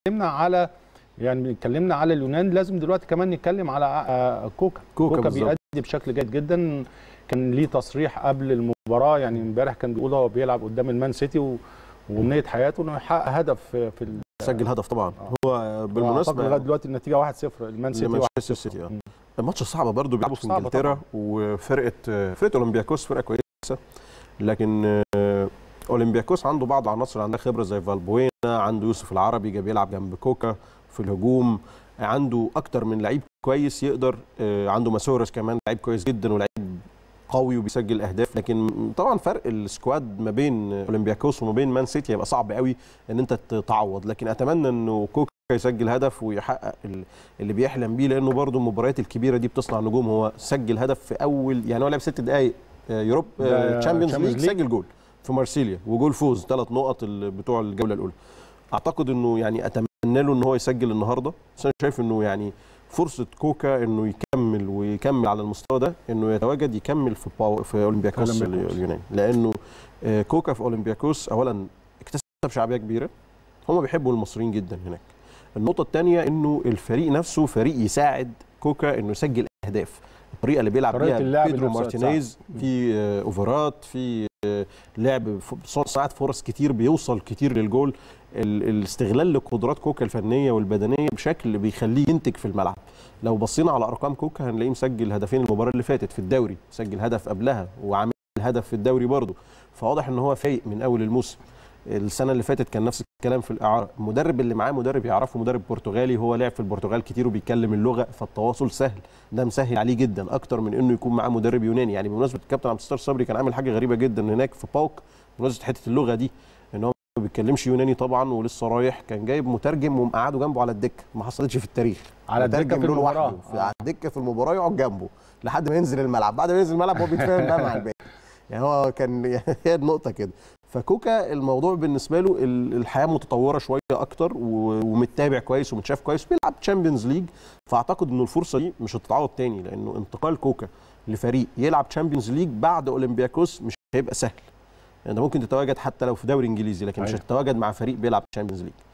اتكلمنا على يعني اتكلمنا على اليونان لازم دلوقتي كمان نتكلم على آه، كوكا كوكا كوكا بالظبط. بيأدي بشكل جيد جدا كان ليه تصريح قبل المباراه يعني امبارح كان بيقول هو بيلعب قدام المان سيتي و... وامنيه حياته انه يحقق هدف في في ال... سجل هدف طبعا آه. هو أعتقد بالمناسبه لغايه دلوقتي النتيجه 1-0 المان سيتي لمانشستر 1-0. سيتي اه مم. الماتش صعبه برضه بيلعبوا في صعبة انجلترا طبعاً. وفرقه فرقه اولمبياكوس فرقه كويسه لكن آه، اولمبياكوس عنده بعض عناصر عندها خبره زي فالبوينا عنده يوسف العربي جاي بيلعب جنب كوكا في الهجوم عنده اكتر من لعيب كويس يقدر آه، عنده ماسورس كمان لعيب كويس جدا ولعيب قوي وبيسجل اهداف لكن طبعا فرق السكواد ما بين اولمبياكوس وما بين مان سيتي هيبقى صعب قوي ان انت تتعوض لكن اتمنى انه كوكا يسجل هدف ويحقق ال- اللي بيحلم بيه لانه برضه المباريات الكبيره دي بتصنع نجوم هو سجل هدف في اول يعني هو لعب ست دقائق آه، يوروب ده تشامبيونز Champions ليج League. سجل جول في مارسيليا وجول فوز ثلاث نقط ال- بتوع الجوله الاولى اعتقد انه يعني اتمنى له ان هو يسجل النهارده بس انا شايف انه يعني فرصه كوكا انه يكمل ويكمل على المستوى ده انه يتواجد يكمل في باو في اولمبياكوس في أولمبياكوس. اليوناني لانه آه، كوكا في اولمبياكوس اولا اكتسب شعبيه كبيره هم بيحبوا المصريين جدا هناك النقطه الثانيه انه الفريق نفسه فريق يساعد كوكا انه يسجل اهداف الطريقه اللي بيلعب طريقة بيها اللعب بيدرو نفسها مارتينيز تساعد. في آه، اوفرات في آه، لعب ف- صناعه فرص كتير بيوصل كتير للجول ال- الاستغلال لقدرات كوكا الفنيه والبدنيه بشكل بيخليه ينتج في الملعب لو بصينا على ارقام كوكا هنلاقيه مسجل هدفين المباراه اللي فاتت في الدوري سجل هدف قبلها وعامل هدف في الدوري برضه فواضح ان هو فايق من اول الموسم السنه اللي فاتت كان نفس الكلام في الاعاره المدرب اللي معاه مدرب يعرفه مدرب برتغالي هو لعب في البرتغال كتير وبيتكلم اللغه فالتواصل سهل ده مسهل عليه جدا اكتر من انه يكون معاه مدرب يوناني يعني بمناسبه الكابتن عبد الستار صبري كان عامل حاجه غريبه جدا هناك في باوك بمناسبه حته اللغه دي ان هو ما بيتكلمش يوناني طبعا ولسه رايح كان جايب مترجم ومقعده جنبه على الدكه ما حصلتش في التاريخ على الدكة مترجم في له المباراة. لوحده في على الدكه في المباراه يقعد جنبه لحد ما ينزل الملعب بعد ما ينزل الملعب هو بيتفاهم بقى مع الباقي يعني هو كان هي النقطه كده فكوكا الموضوع بالنسبه له ال- الحياه متطوره شويه اكتر و- ومتابع كويس ومتشاف كويس بيلعب تشامبيونز ليج فاعتقد انه الفرصه دي مش هتتعوض تاني لانه انتقال كوكا لفريق يلعب تشامبيونز ليج بعد اولمبياكوس مش هيبقى سهل يعني ده ممكن تتواجد حتى لو في دوري انجليزي لكن مش أيوة. هتتواجد مع فريق بيلعب تشامبيونز ليج